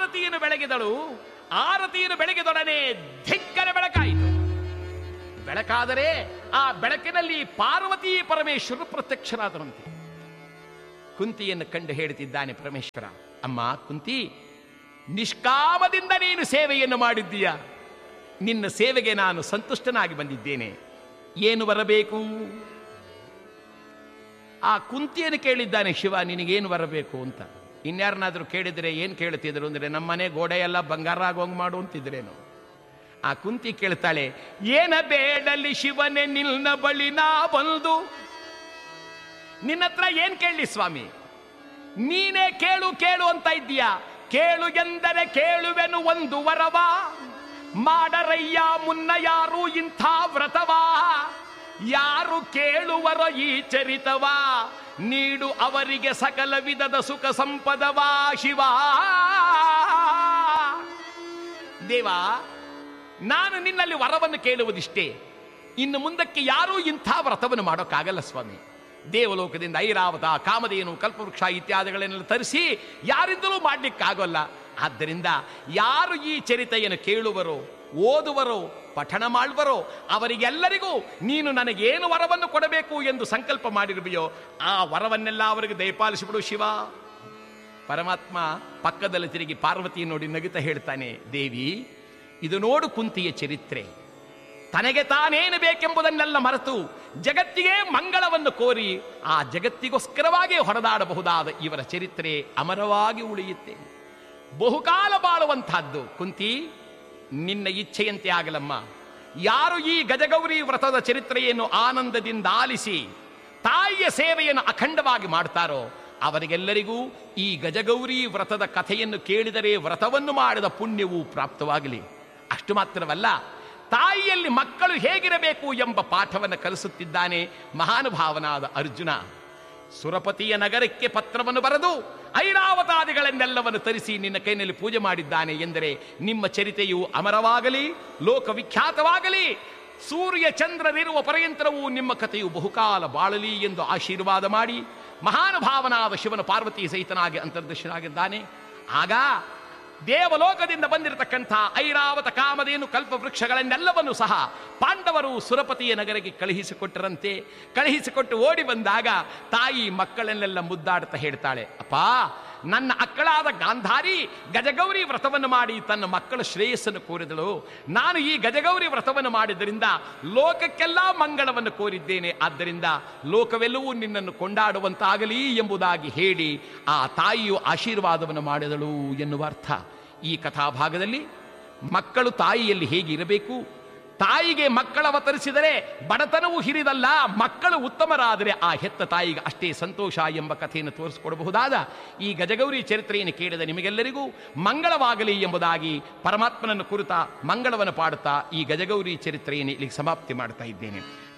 ಆರತಿಯನ್ನು ಬೆಳಗಿದಳು ಆರತಿಯನ್ನು ಬೆಳಗಿದೊಡನೆ ಧಿಕ್ಕನೆ ಬೆಳಕಾಯಿತು ಬೆಳಕಾದರೆ ಆ ಬೆಳಕಿನಲ್ಲಿ ಪಾರ್ವತಿ ಪರಮೇಶ್ವರರು ಪ್ರತ್ಯಕ್ಷರಾದರಂತೆ ಕುಂತಿಯನ್ನು ಕಂಡು ಹೇಳುತ್ತಿದ್ದಾನೆ ಪರಮೇಶ್ವರ ಅಮ್ಮ ಕುಂತಿ ನಿಷ್ಕಾಮದಿಂದ ನೀನು ಸೇವೆಯನ್ನು ಮಾಡಿದ್ದೀಯ ನಿನ್ನ ಸೇವೆಗೆ ನಾನು ಸಂತುಷ್ಟನಾಗಿ ಬಂದಿದ್ದೇನೆ ಏನು ಬರಬೇಕು ಆ ಕುಂತಿಯನ್ನು ಕೇಳಿದ್ದಾನೆ ಶಿವ ನಿನಗೇನು ಬರಬೇಕು ಅಂತ ಇನ್ಯಾರನ್ನಾದ್ರೂ ಕೇಳಿದರೆ ಏನು ಕೇಳ್ತಿದ್ರು ಅಂದರೆ ನಮ್ಮನೆ ಗೋಡೆ ಎಲ್ಲ ಬಂಗಾರ ಆಗೋಂಗ್ ಮಾಡು ಅಂತಿದ್ರೇನು ಆ ಕುಂತಿ ಕೇಳ್ತಾಳೆ ಏನ ಬೇಡಲಿ ಶಿವನೇ ನಿಲ್ನ ಬಳಿ ನಾ ಬಂದು ನಿನ್ನ ಹತ್ರ ಏನ್ ಕೇಳಲಿ ಸ್ವಾಮಿ ನೀನೇ ಕೇಳು ಕೇಳು ಅಂತ ಇದ್ದೀಯ ಕೇಳು ಎಂದರೆ ಕೇಳುವೆನು ಒಂದು ವರವ ಮಾಡರಯ್ಯ ಮುನ್ನ ಯಾರು ಇಂಥ ವ್ರತವಾ ಯಾರು ಕೇಳುವರೋ ಈ ಚರಿತವಾ ನೀಡು ಅವರಿಗೆ ಸಕಲ ವಿಧದ ಸುಖ ಸಂಪದವಾ ಶಿವ ದೇವ ನಾನು ನಿನ್ನಲ್ಲಿ ವರವನ್ನು ಕೇಳುವುದಿಷ್ಟೇ ಇನ್ನು ಮುಂದಕ್ಕೆ ಯಾರೂ ಇಂಥ ವ್ರತವನ್ನು ಮಾಡೋಕ್ಕಾಗಲ್ಲ ಸ್ವಾಮಿ ದೇವಲೋಕದಿಂದ ಐರಾವತ ಕಾಮಧೇನು ಕಲ್ಪವೃಕ್ಷ ಇತ್ಯಾದಿಗಳನ್ನೆಲ್ಲ ತರಿಸಿ ಯಾರಿಂದಲೂ ಮಾಡಲಿಕ್ಕಾಗೋಲ್ಲ ಆದ್ದರಿಂದ ಯಾರು ಈ ಚರಿತೆಯನ್ನು ಕೇಳುವರೋ ಓದುವರೋ ಪಠಣ ಮಾಡುವರೋ ಅವರಿಗೆಲ್ಲರಿಗೂ ನೀನು ನನಗೇನು ವರವನ್ನು ಕೊಡಬೇಕು ಎಂದು ಸಂಕಲ್ಪ ಮಾಡಿರುವೆಯೋ ಆ ವರವನ್ನೆಲ್ಲ ಅವರಿಗೆ ದಯಪಾಲಿಸಿಬಿಡು ಶಿವ ಪರಮಾತ್ಮ ಪಕ್ಕದಲ್ಲಿ ತಿರುಗಿ ಪಾರ್ವತಿ ನೋಡಿ ನಗುತ್ತಾ ಹೇಳ್ತಾನೆ ದೇವಿ ಇದು ನೋಡು ಕುಂತಿಯ ಚರಿತ್ರೆ ತನಗೆ ತಾನೇನು ಬೇಕೆಂಬುದನ್ನೆಲ್ಲ ಮರೆತು ಜಗತ್ತಿಗೆ ಮಂಗಳವನ್ನು ಕೋರಿ ಆ ಜಗತ್ತಿಗೋಸ್ಕರವಾಗಿ ಹೊರದಾಡಬಹುದಾದ ಇವರ ಚರಿತ್ರೆ ಅಮರವಾಗಿ ಉಳಿಯುತ್ತೆ ಬಹುಕಾಲ ಬಾಳುವಂತಹದ್ದು ಕುಂತಿ ನಿನ್ನ ಇಚ್ಛೆಯಂತೆ ಆಗಲಮ್ಮ ಯಾರು ಈ ಗಜಗೌರಿ ವ್ರತದ ಚರಿತ್ರೆಯನ್ನು ಆನಂದದಿಂದ ಆಲಿಸಿ ತಾಯಿಯ ಸೇವೆಯನ್ನು ಅಖಂಡವಾಗಿ ಮಾಡ್ತಾರೋ ಅವರಿಗೆಲ್ಲರಿಗೂ ಈ ಗಜಗೌರಿ ವ್ರತದ ಕಥೆಯನ್ನು ಕೇಳಿದರೆ ವ್ರತವನ್ನು ಮಾಡಿದ ಪುಣ್ಯವು ಪ್ರಾಪ್ತವಾಗಲಿ ಅಷ್ಟು ಮಾತ್ರವಲ್ಲ ತಾಯಿಯಲ್ಲಿ ಮಕ್ಕಳು ಹೇಗಿರಬೇಕು ಎಂಬ ಪಾಠವನ್ನು ಕಲಿಸುತ್ತಿದ್ದಾನೆ ಮಹಾನುಭಾವನಾದ ಅರ್ಜುನ ಸುರಪತಿಯ ನಗರಕ್ಕೆ ಪತ್ರವನ್ನು ಬರೆದು ಐರಾವತಾದಿಗಳನ್ನೆಲ್ಲವನ್ನು ತರಿಸಿ ನಿನ್ನ ಕೈನಲ್ಲಿ ಪೂಜೆ ಮಾಡಿದ್ದಾನೆ ಎಂದರೆ ನಿಮ್ಮ ಚರಿತೆಯು ಅಮರವಾಗಲಿ ಲೋಕವಿಖ್ಯಾತವಾಗಲಿ ಸೂರ್ಯ ಚಂದ್ರರಿರುವ ಪರ್ಯಂತರವೂ ನಿಮ್ಮ ಕಥೆಯು ಬಹುಕಾಲ ಬಾಳಲಿ ಎಂದು ಆಶೀರ್ವಾದ ಮಾಡಿ ಮಹಾನುಭಾವನಾದ ಶಿವನ ಪಾರ್ವತಿ ಸಹಿತನಾಗಿ ಅಂತರ್ದರ್ಶನಾಗಿದ್ದಾನೆ ಆಗ ದೇವಲೋಕದಿಂದ ಬಂದಿರತಕ್ಕಂಥ ಐರಾವತ ಕಾಮಧೇನು ಕಲ್ಪವೃಕ್ಷಗಳನ್ನೆಲ್ಲವನ್ನು ಸಹ ಪಾಂಡವರು ಸುರಪತಿಯ ನಗರಕ್ಕೆ ಕಳುಹಿಸಿಕೊಟ್ಟರಂತೆ ಕಳುಹಿಸಿಕೊಟ್ಟು ಓಡಿ ಬಂದಾಗ ತಾಯಿ ಮಕ್ಕಳನ್ನೆಲ್ಲ ಮುದ್ದಾಡ್ತಾ ಹೇಳ್ತಾಳೆ ಅಪ್ಪ ನನ್ನ ಅಕ್ಕಳಾದ ಗಾಂಧಾರಿ ಗಜಗೌರಿ ವ್ರತವನ್ನು ಮಾಡಿ ತನ್ನ ಮಕ್ಕಳ ಶ್ರೇಯಸ್ಸನ್ನು ಕೋರಿದಳು ನಾನು ಈ ಗಜಗೌರಿ ವ್ರತವನ್ನು ಮಾಡಿದ್ದರಿಂದ ಲೋಕಕ್ಕೆಲ್ಲ ಮಂಗಳವನ್ನು ಕೋರಿದ್ದೇನೆ ಆದ್ದರಿಂದ ಲೋಕವೆಲ್ಲವೂ ನಿನ್ನನ್ನು ಕೊಂಡಾಡುವಂತಾಗಲಿ ಎಂಬುದಾಗಿ ಹೇಳಿ ಆ ತಾಯಿಯು ಆಶೀರ್ವಾದವನ್ನು ಮಾಡಿದಳು ಎನ್ನುವ ಅರ್ಥ ಈ ಕಥಾಭಾಗದಲ್ಲಿ ಮಕ್ಕಳು ತಾಯಿಯಲ್ಲಿ ಹೇಗಿರಬೇಕು ತಾಯಿಗೆ ಮಕ್ಕಳವತರಿಸಿದರೆ ಬಡತನವು ಹಿರಿದಲ್ಲ ಮಕ್ಕಳು ಉತ್ತಮರಾದರೆ ಆ ಹೆತ್ತ ತಾಯಿಗೆ ಅಷ್ಟೇ ಸಂತೋಷ ಎಂಬ ಕಥೆಯನ್ನು ತೋರಿಸಿಕೊಡಬಹುದಾದ ಈ ಗಜಗೌರಿ ಚರಿತ್ರೆಯನ್ನು ಕೇಳಿದ ನಿಮಗೆಲ್ಲರಿಗೂ ಮಂಗಳವಾಗಲಿ ಎಂಬುದಾಗಿ ಪರಮಾತ್ಮನನ್ನು ಕುರಿತ ಮಂಗಳವನ್ನು ಪಾಡುತ್ತಾ ಈ ಗಜಗೌರಿ ಚರಿತ್ರೆಯನ್ನು ಇಲ್ಲಿಗೆ ಸಮಾಪ್ತಿ ಮಾಡ್ತಾ ಇದ್ದೇನೆ